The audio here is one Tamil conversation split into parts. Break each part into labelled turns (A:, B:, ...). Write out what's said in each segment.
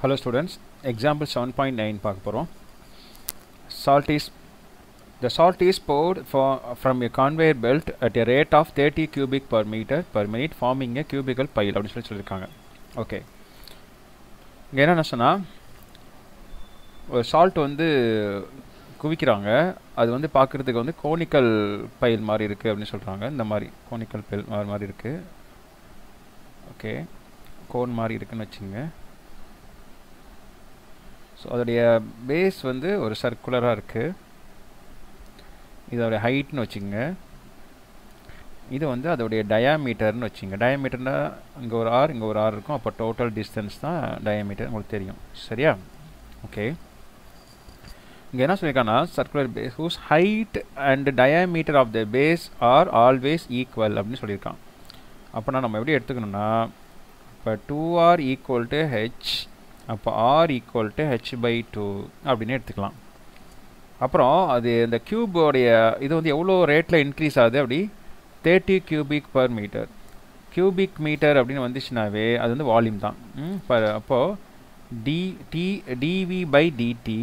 A: Hello students, example 7.9 பார்க்க போகிறோம் salt is the salt is poured for, from a conveyor belt at a rate of 30 cubic per meter per minute forming a cubical pile அப்படின்னு சொல்லி சொல்லியிருக்காங்க ஓகே இங்கே என்னென்ன சொன்னால் ஒரு சால்ட் வந்து குவிக்கிறாங்க அது வந்து பார்க்குறதுக்கு வந்து கோனிக்கல் பயில் மாதிரி இருக்குது அப்படின்னு சொல்கிறாங்க இந்த மாதிரி கோனிக்கல் பயில் மாதிரி மாதிரி இருக்குது ஓகே கோன் மாதிரி இருக்குன்னு வச்சுங்க ஸோ அதோடைய பேஸ் வந்து ஒரு சர்க்குலராக இருக்குது இதோடைய ஹைட்னு வச்சுங்க இது வந்து அதோடைய டயாமீட்டர்னு வச்சுங்க டயாமீட்டர்னா இங்கே ஒரு ஆர் இங்கே ஒரு ஆர் இருக்கும் அப்போ டோட்டல் டிஸ்டன்ஸ் தான் டயாமீட்டர் உங்களுக்கு தெரியும் சரியா ஓகே இங்கே என்ன சொல்லியிருக்காங்கன்னா circular base whose height and diameter of the base are always equal அப்படின்னு சொல்லியிருக்கான் அப்போனா நம்ம எப்படி எடுத்துக்கணும்னா இப்போ two r equal to h அப்போ r equal to h by two அப்படின்னு எடுத்துக்கலாம் அப்புறம் அது இந்த க்யூபோடைய இது வந்து எவ்வளோ ரேட்டில் இன்க்ரீஸ் ஆகுது அப்படி thirty cubic per meter cubic meter அப்படின்னு வந்துச்சுனாவே அது வந்து வால்யூம் தான் பர் அப்போது d d dv by dt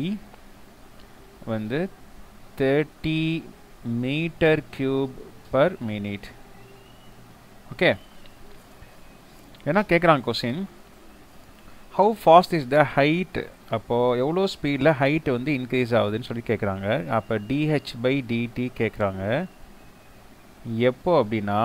A: வந்து thirty meter cube per minute okay ஏன்னா கேட்குறாங்க question how fast is the height அப்போது எவ்வளோ ஸ்பீடில் ஹைட் வந்து இன்க்ரீஸ் ஆகுதுன்னு சொல்லி கேட்குறாங்க அப்போ டிஹெச் பை டிடி கேட்குறாங்க எப்போ அப்படின்னா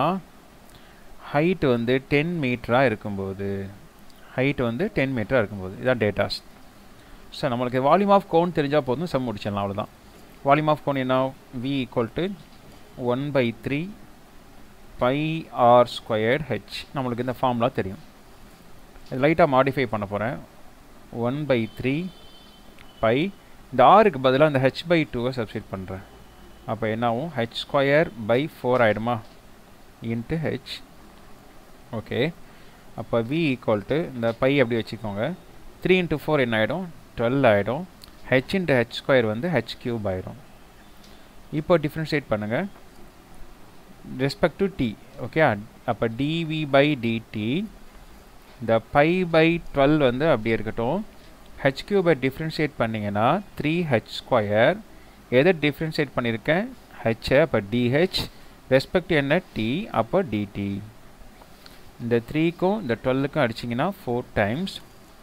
A: ஹைட் வந்து டென் மீட்டராக இருக்கும்போது ஹைட் வந்து டென் மீட்டராக இருக்கும்போது இதான் டேட்டாஸ் சார் நம்மளுக்கு வால்யூம் ஆஃப் கோன் தெரிஞ்சால் போதும் சம் முடிச்சிடலாம் அவ்வளோதான் வால்யூம் ஆஃப் கோன் என்ன v equal to one by three pi r squared h நம்மளுக்கு இந்த ஃபார்ம்லாம் தெரியும் இது லைட்டாக மாடிஃபை பண்ண போகிறேன் ஒன் பை த்ரீ பை இந்த ஆருக்கு பதிலாக இந்த ஹெச் பை டூவை சப்ஸ்டியூட் பண்ணுறேன் அப்போ என்னாகும் ஹெச் ஸ்கொயர் பை ஃபோர் ஆகிடுமா இன்ட்டு ஹெச் ஓகே அப்போ வி ஈக்குவல் டு இந்த பை அப்படி வச்சுக்கோங்க த்ரீ இன்ட்டு ஃபோர் என்ன ஆகிடும் டுவெல் ஆகிடும் ஹெச் இன்ட்டு ஹெச் ஸ்கொயர் வந்து ஹெச் க்யூப் ஆகிடும் இப்போ டிஃப்ரென்ஷியேட் பண்ணுங்கள் ரெஸ்பெக்ட் டு டி ஓகே அப்போ டிவி பை டிடி இந்த பை பை டுவெல் வந்து அப்படியே இருக்கட்டும் ஹெச் கியூபை டிஃப்ரென்ஷியேட் பண்ணிங்கன்னா த்ரீ ஹெச் ஸ்கொயர் எதை டிஃப்ரென்ஷியேட் பண்ணியிருக்கேன் ஹெச்சை அப்போ டிஹெச் ரெஸ்பெக்ட் என்ன டி அப்போ டிடி இந்த த்ரீக்கும் இந்த டுவெல்லுக்கும் அடிச்சிங்கன்னா ஃபோர் டைம்ஸ்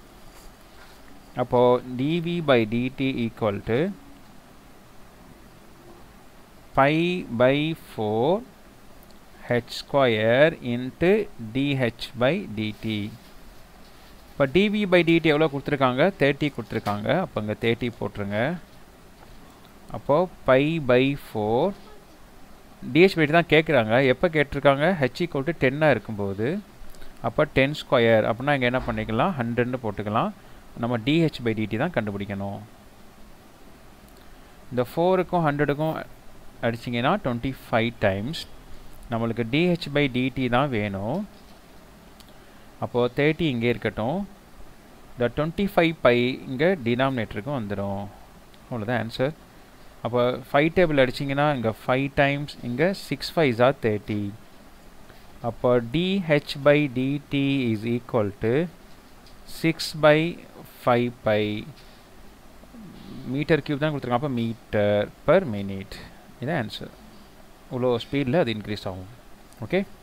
A: அப்போது dv by dt equal to pi by four h square into dh by dt இப்போ டிவி பை டிடி எவ்வளோ கொடுத்துருக்காங்க தேர்ட்டி கொடுத்துருக்காங்க அப்போ இங்கே தேர்ட்டி போட்டுருங்க அப்போது pi by four dh by தான் கேட்குறாங்க எப்போ கேட்டிருக்காங்க ஹெச் ஈக்குவல் டு டென்னாக இருக்கும்போது அப்போ டென் ஸ்கொயர் அப்படின்னா இங்கே என்ன பண்ணிக்கலாம் ஹண்ட்ரட்னு போட்டுக்கலாம் நம்ம டிஹெச் பை டிடி தான் கண்டுபிடிக்கணும் இந்த ஃபோருக்கும் ஹண்ட்ரடுக்கும் அடிச்சிங்கன்னா டுவெண்ட்டி ஃபைவ் டைம்ஸ் நம்மளுக்கு டிஹெச் பை டிடி தான் வேணும் அப்போது தேர்ட்டி இங்கே இருக்கட்டும் இந்த டுவெண்ட்டி ஃபைவ் பை இங்கே டினாமினேட்டருக்கும் வந்துடும் அவ்வளோதான் ஆன்சர் அப்போ ஃபைவ் டேபிள் அடிச்சிங்கன்னா இங்கே ஃபைவ் டைம்ஸ் இங்கே சிக்ஸ் ஃபைவ் ஆர் தேர்ட்டி அப்போ dh by dt is equal to six by five pi meter cube தான் கொடுத்துருக்காங்க அப்போ மீட்டர் பர் மினிட் இதான் ஆன்சர் இவ்வளோ ஸ்பீடில் அது இன்க்ரீஸ் ஆகும் ஓகே